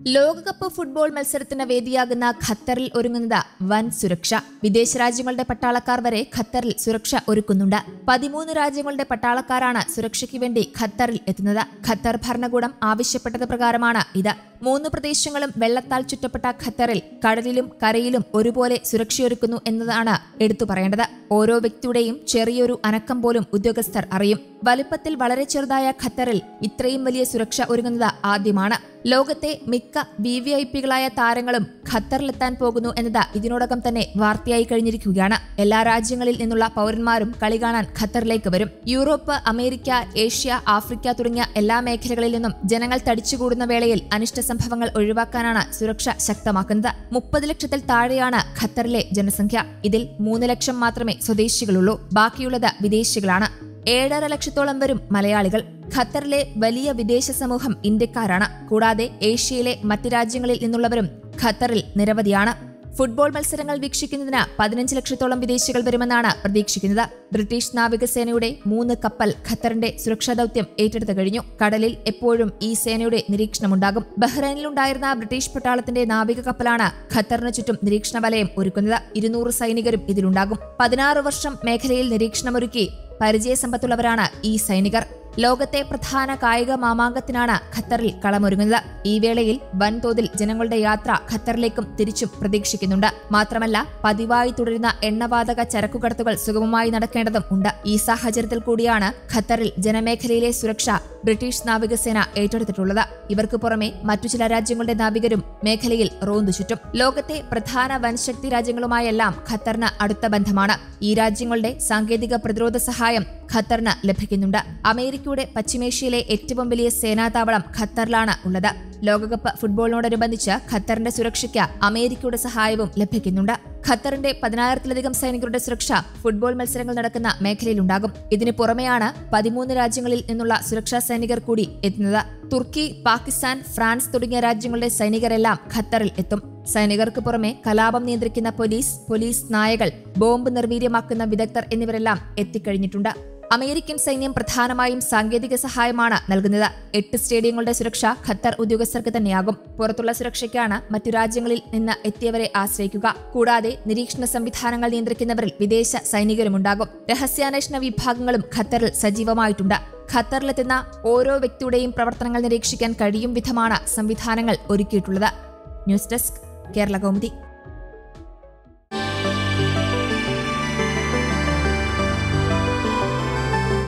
ലോകകപ്പ് ഫുട്ബോൾ മത്സരത്തിന് വേദിയാകുന്ന ഖത്തറിൽ ഒരുങ്ങുന്നത് വൻ സുരക്ഷ വിദേശ രാജ്യങ്ങളുടെ പട്ടാളക്കാർ വരെ ഖത്തറിൽ സുരക്ഷ ഒരുക്കുന്നുണ്ട് പതിമൂന്ന് രാജ്യങ്ങളുടെ പട്ടാളക്കാരാണ് സുരക്ഷയ്ക്ക് വേണ്ടി ഖത്തറിൽ എത്തുന്നത് ഖത്തർ ഭരണകൂടം ആവശ്യപ്പെട്ടത് പ്രകാരമാണ് ഇത് മൂന്ന് പ്രദേശങ്ങളും വെള്ളത്താൽ ചുറ്റപ്പെട്ട ഖത്തറിൽ കടലിലും കരയിലും ഒരുപോലെ സുരക്ഷയൊരുക്കുന്നു എന്നതാണ് എടുത്തു പറയേണ്ടത് ഓരോ വ്യക്തിയുടെയും ചെറിയൊരു അനക്കം പോലും ഉദ്യോഗസ്ഥർ അറിയും വലിപ്പത്തിൽ വളരെ ചെറുതായ ഖത്തറിൽ ഇത്രയും വലിയ സുരക്ഷ ഒരുങ്ങുന്നത് ആദ്യമാണ് ലോകത്തെ മിക്ക വി വി ഐ പികളായ താരങ്ങളും ഖത്തറിലെത്താൻ പോകുന്നു എന്നത് ഇതിനോടകം തന്നെ വാർത്തയായി കഴിഞ്ഞിരിക്കുകയാണ് എല്ലാ രാജ്യങ്ങളിൽ നിന്നുള്ള പൗരന്മാരും കളി കാണാൻ ഖത്തറിലേക്ക് വരും യൂറോപ്പ് അമേരിക്ക ഏഷ്യ ആഫ്രിക്ക തുടങ്ങിയ എല്ലാ മേഖലകളിൽ നിന്നും ജനങ്ങൾ തടിച്ചുകൂടുന്ന വേളയിൽ അനിഷ്ട സംഭവങ്ങൾ ഒഴിവാക്കാനാണ് സുരക്ഷ ശക്തമാക്കുന്നത് മുപ്പത് ലക്ഷത്തിൽ താഴെയാണ് ഖത്തറിലെ ജനസംഖ്യ ഇതിൽ മൂന്ന് ലക്ഷം മാത്രമേ സ്വദേശികളുള്ളൂ ബാക്കിയുള്ളത് വിദേശികളാണ് ഏഴര ലക്ഷത്തോളം വരും മലയാളികൾ ഖത്തറിലെ വലിയ വിദേശ സമൂഹം ഇന്ത്യക്കാരാണ് കൂടാതെ ഏഷ്യയിലെ മറ്റ് രാജ്യങ്ങളിൽ നിന്നുള്ളവരും ഖത്തറിൽ നിരവധിയാണ് ഫുട്ബോൾ മത്സരങ്ങൾ വീക്ഷിക്കുന്നതിന് പതിനഞ്ച് ലക്ഷത്തോളം വിദേശികൾ വരുമെന്നാണ് പ്രതീക്ഷിക്കുന്നത് ബ്രിട്ടീഷ് നാവികസേനയുടെ മൂന്ന് കപ്പൽ ഖത്തറിന്റെ സുരക്ഷാ ദൌത്യം ഏറ്റെടുത്തു കഴിഞ്ഞു കടലിൽ എപ്പോഴും ഈ സേനയുടെ നിരീക്ഷണമുണ്ടാകും ബഹ്റൈനിലുണ്ടായിരുന്ന ബ്രിട്ടീഷ് പട്ടാളത്തിന്റെ നാവിക കപ്പലാണ് ഖത്തറിന് ചുറ്റും നിരീക്ഷണ വലയം ഒരുക്കുന്നത് ഇരുന്നൂറ് സൈനികരും ഇതിലുണ്ടാകും പതിനാറ് വർഷം മേഖലയിൽ നിരീക്ഷണമൊരുക്കി പരിചയസമ്പത്തുള്ളവരാണ് ഈ സൈനികർ ലോകത്തെ പ്രധാന കായിക മാമാങ്കത്തിനാണ് ഖത്തറിൽ കളമൊരുങ്ങുന്നത് ഈ വേളയിൽ വൻതോതിൽ ജനങ്ങളുടെ യാത്ര ഖത്തറിലേക്കും തിരിച്ചും പ്രതീക്ഷിക്കുന്നുണ്ട് മാത്രമല്ല പതിവായി തുടരുന്ന എണ്ണവാതക ചരക്കുകടത്തുകൾ സുഗമമായി നടക്കേണ്ടതും ഉണ്ട് ഈ സാഹചര്യത്തിൽ കൂടിയാണ് ഖത്തറിൽ ജനമേഖലയിലെ സുരക്ഷ ബ്രിട്ടീഷ് നാവികസേന ഏറ്റെടുത്തിട്ടുള്ളത് ഇവർക്ക് പുറമെ മറ്റു ചില രാജ്യങ്ങളുടെ നാവികരും മേഖലയിൽ റോന്തു ചുറ്റും ലോകത്തെ പ്രധാന വൻശക്തി രാജ്യങ്ങളുമായെല്ലാം ഖത്തറിന് അടുത്ത ബന്ധമാണ് ഈ രാജ്യങ്ങളുടെ സാങ്കേതിക പ്രതിരോധ സഹായം ഖത്തറിന് ലഭിക്കുന്നുണ്ട് അമേരിക്കയുടെ പശ്ചിമേഷ്യയിലെ ഏറ്റവും വലിയ സേനാതാവളം ഖത്തറിലാണ് ഉള്ളത് ലോകകപ്പ് ഫുട്ബോളിനോടനുബന്ധിച്ച് ഖത്തറിന്റെ സുരക്ഷയ്ക്ക് അമേരിക്കയുടെ സഹായവും ലഭിക്കുന്നുണ്ട് ഖത്തറിന്റെ പതിനായിരത്തിലധികം സൈനികരുടെ സുരക്ഷ ഫുട്ബോൾ മത്സരങ്ങൾ നടക്കുന്ന മേഖലയിലുണ്ടാകും ഇതിനു പുറമെയാണ് പതിമൂന്ന് രാജ്യങ്ങളിൽ നിന്നുള്ള സുരക്ഷാ സൈനികർ കൂടി എത്തുന്നത് തുർക്കി പാകിസ്ഥാൻ ഫ്രാൻസ് തുടങ്ങിയ രാജ്യങ്ങളുടെ സൈനികരെല്ലാം ഖത്തറിൽ എത്തും സൈനികർക്ക് പുറമെ കലാപം നിയന്ത്രിക്കുന്ന പോലീസ് പോലീസ് നായകൾ ബോംബ് നിർവീര്യമാക്കുന്ന വിദഗ്ധർ എന്നിവരെല്ലാം എത്തിക്കഴിഞ്ഞിട്ടുണ്ട് അമേരിക്കൻ സൈന്യം പ്രധാനമായും സാങ്കേതിക സഹായമാണ് നൽകുന്നത് എട്ട് സ്റ്റേഡിയങ്ങളുടെ സുരക്ഷ ഖത്തർ ഉദ്യോഗസ്ഥർക്ക് തന്നെയാകും പുറത്തുള്ള സുരക്ഷയ്ക്കാണ് മറ്റു രാജ്യങ്ങളിൽ നിന്ന് എത്തിയവരെ ആശ്രയിക്കുക കൂടാതെ നിരീക്ഷണ സംവിധാനങ്ങൾ നിയന്ത്രിക്കുന്നവരിൽ വിദേശ സൈനികരുമുണ്ടാകും രഹസ്യാന്വേഷണ വിഭാഗങ്ങളും ഖത്തറിൽ സജീവമായിട്ടുണ്ട് ഖത്തറിലെത്തുന്ന ഓരോ വ്യക്തിയുടെയും പ്രവർത്തനങ്ങൾ നിരീക്ഷിക്കാൻ കഴിയും വിധമാണ് സംവിധാനങ്ങൾ ഒരുക്കിയിട്ടുള്ളത് ന്യൂസ് ഡെസ്ക് കേരള കൗമുദി